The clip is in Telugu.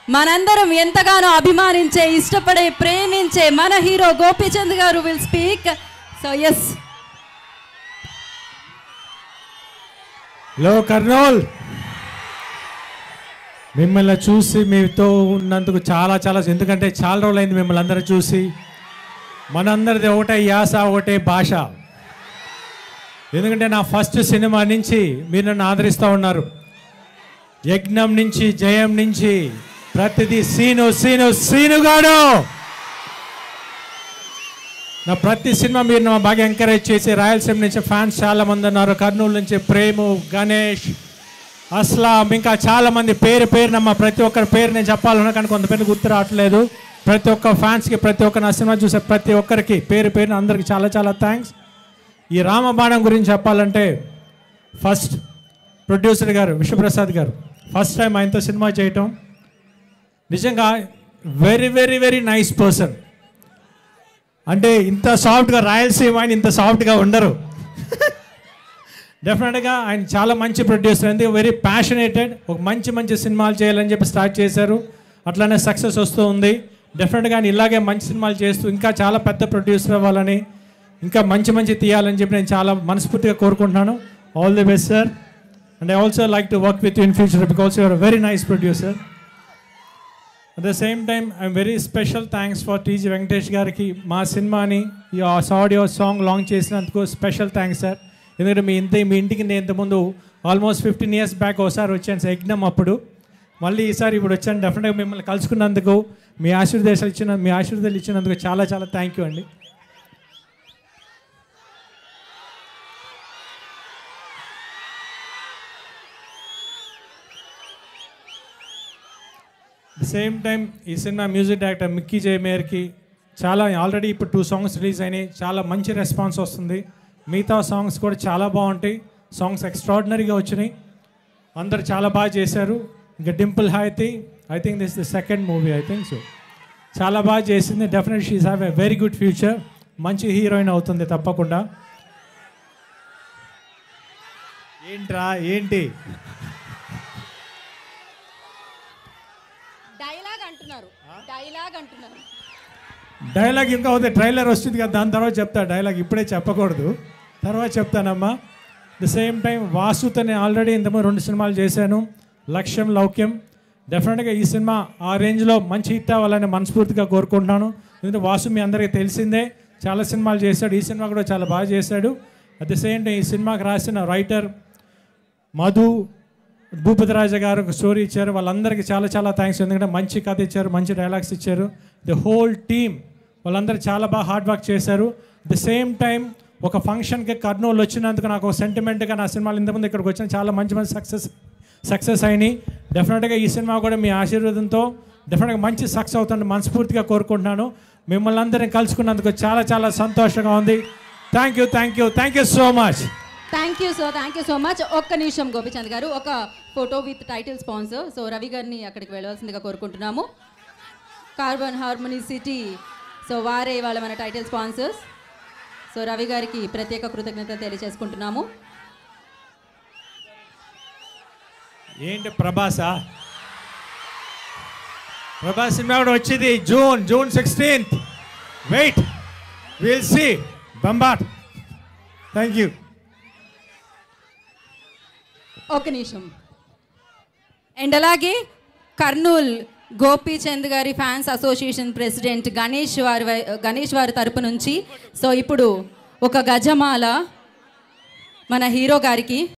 మనందరం ఎంతగానో అభిమానించే ఇష్టపడే ప్రేమించే మన హీరో గోపీచంద్ గారు విల్ స్పీక్ సో ఎస్ లో కర్నూల్ మిమ్మల్ని చూసి మీతో ఉన్నందుకు చాలా చాలా ఎందుకంటే చాలా రోజులైంది మిమ్మల్ని అందరూ చూసి మనందరిది ఒకటే యాస ఒకటే భాష ఎందుకంటే నా ఫస్ట్ సినిమా నుంచి మీరు నన్ను ఆదరిస్తూ ఉన్నారు యజ్ఞం నుంచి జయం నుంచి ప్రతిదీ సీను సీను సీనుగాడు నా ప్రతి సినిమా మీరు నా బాగా ఎంకరేజ్ చేసి రాయలసీమ నుంచి ఫ్యాన్స్ చాలా మంది ఉన్నారు కర్నూలు నుంచి ప్రేము గణేష్ అస్లాం ఇంకా చాలా మంది పేరు పేరు నమ్మ ప్రతి ఒక్కరి పేరు నేను చెప్పాలన్నా కానీ కొంత పేరు గుర్తు రావట్లేదు ప్రతి ఒక్క ఫ్యాన్స్కి ప్రతి ఒక్క నా సినిమా చూసే ప్రతి ఒక్కరికి పేరు పేరున అందరికి చాలా చాలా థ్యాంక్స్ ఈ రామబాణం గురించి చెప్పాలంటే ఫస్ట్ ప్రొడ్యూసర్ గారు విశ్వప్రసాద్ గారు ఫస్ట్ టైం ఆయనతో సినిమా చేయటం నిజంగా very very very nice person అంటే ఇంత సాఫ్ట్గా రాయలసీమ ఆయన ఇంత సాఫ్ట్గా ఉండరు డెఫినెట్గా ఆయన చాలా మంచి ప్రొడ్యూసర్ ఎందుకు వెరీ ప్యాషనేటెడ్ ఒక మంచి మంచి సినిమాలు చేయాలని చెప్పి స్టార్ట్ చేశారు అట్లానే సక్సెస్ వస్తూ ఉంది డెఫినెట్గా ఆయన ఇలాగే మంచి సినిమాలు చేస్తూ ఇంకా చాలా పెద్ద ప్రొడ్యూసర్ అవ్వాలని ఇంకా మంచి మంచి తీయాలని చెప్పి నేను చాలా మనస్ఫూర్తిగా కోరుకుంటున్నాను all the best sir and I also like to work with in future because you're very nice producer at the same time I'm very special thanks for TG Venkatesh గారికి మా సినిమాని ఈ ఆడియో సాంగ్ లాంచ్ చేసినందుకు స్పెషల్ థ్యాంక్స్ సార్ ఎందుకంటే మీ ఇంత మీ ఇంటికి నేను ఇంతకుముందు ఆల్మోస్ట్ ఫిఫ్టీన్ ఇయర్స్ బ్యాక్ ఒకసారి వచ్చాను సార్ యజ్ఞం అప్పుడు మళ్ళీ ఈసారి ఇప్పుడు వచ్చాను డెఫినెట్గా మిమ్మల్ని కలుసుకున్నందుకు మీ ఆశీర్దేశాలు ఇచ్చిన మీ ఆశీర్వాదాలు ఇచ్చినందుకు చాలా చాలా థ్యాంక్ యూ అండి ద సేమ్ టైం ఈ cinema music director Mickey J మేయర్కి చాలా ఆల్రెడీ ఇప్పుడు టూ సాంగ్స్ రిలీజ్ అయినాయి చాలా మంచి రెస్పాన్స్ వస్తుంది మిగతా సాంగ్స్ కూడా చాలా బాగుంటాయి సాంగ్స్ ఎక్స్ట్రాడినరీగా వచ్చినాయి అందరు చాలా బాగా చేశారు ఇంకా Dimple Hayathi I think this the second movie I think so చాలా బాగా చేసింది definitely she's have a very good future మంచి హీరోయిన్ అవుతుంది తప్పకుండా ఏంట్రా ఏంటి డైలాగ్ అంటున్నారు డైలాగ్ అంటున్నారు డైలాగ్ ఇంకా అవుతుంది ట్రైలర్ వస్తుంది కదా దాని తర్వాత చెప్తా డైలాగ్ ఇప్పుడే చెప్పకూడదు తర్వాత చెప్తానమ్మా ద సేమ్ టైం వాసుతో నేను ఆల్రెడీ ఇంతకుముందు రెండు సినిమాలు చేశాను లక్ష్యం లౌక్యం డెఫినెట్గా ఈ సినిమా ఆ రేంజ్లో మంచి హిట్ అవ్వాలని మనస్ఫూర్తిగా కోరుకుంటున్నాను ఎందుకంటే వాసు మీ అందరికీ తెలిసిందే చాలా సినిమాలు చేశాడు ఈ సినిమా కూడా చాలా బాగా చేశాడు అట్ ద సేమ్ టైం ఈ సినిమాకి రాసిన రైటర్ మధు భూపతిరాజ గారు ఒక స్టోరీ ఇచ్చారు వాళ్ళందరికీ చాలా చాలా థ్యాంక్స్ ఎందుకంటే మంచి కథ ఇచ్చారు మంచి డైలాగ్స్ ఇచ్చారు ది హోల్ టీమ్ వాళ్ళందరూ చాలా బాగా హార్డ్ వర్క్ చేశారు ది సేమ్ టైం ఒక ఫంక్షన్కి కర్నూలు వచ్చినందుకు నాకు ఒక సెంటిమెంట్గా నా సినిమాలు ఇంతకుముందు ఇక్కడికి వచ్చిన చాలా మంచి మంచి సక్సెస్ సక్సెస్ అయినాయి డెఫినెట్గా ఈ సినిమా కూడా మీ ఆశీర్వాదంతో డెఫినెట్గా మంచి సక్సెస్ అవుతుంది మనస్ఫూర్తిగా కోరుకుంటున్నాను మిమ్మల్ని అందరిని కలుసుకున్నందుకు చాలా చాలా సంతోషంగా ఉంది thank you thank you thank you so much thank you so thank you so much ఒక్క నిమిషం గోపిచంద్ గారు ఒక photo with title sponsor so Ravi గారిని అక్కడికి వెళ్ళవలసిందిగా కోరుకుంటున్నాము కార్బన్ హార్మోనీ సిటీ సో వారే వాళ్ళ మన టైటిల్ స్పాన్సర్స్ సో రవి గారికి ప్రత్యేక కృతజ్ఞతలు తెలియజేసుకుంటున్నాము ఏంటి ప్రభాసా ప్రభాస్ సినిమా కూడా వచ్చింది June June sixteenth wait will see బంబాట్ థ్యాంక్ యూ ఒక నిమిషం అండ్ అలాగే కర్నూల్ గోపీచంద్ గారి ఫ్యాన్స్ అసోసియేషన్ ప్రెసిడెంట్ గణేష్ వారి వై- గణేష్ వారి తరపు నుంచి సో ఇప్పుడు ఒక గజమాల మన హీరో గారికి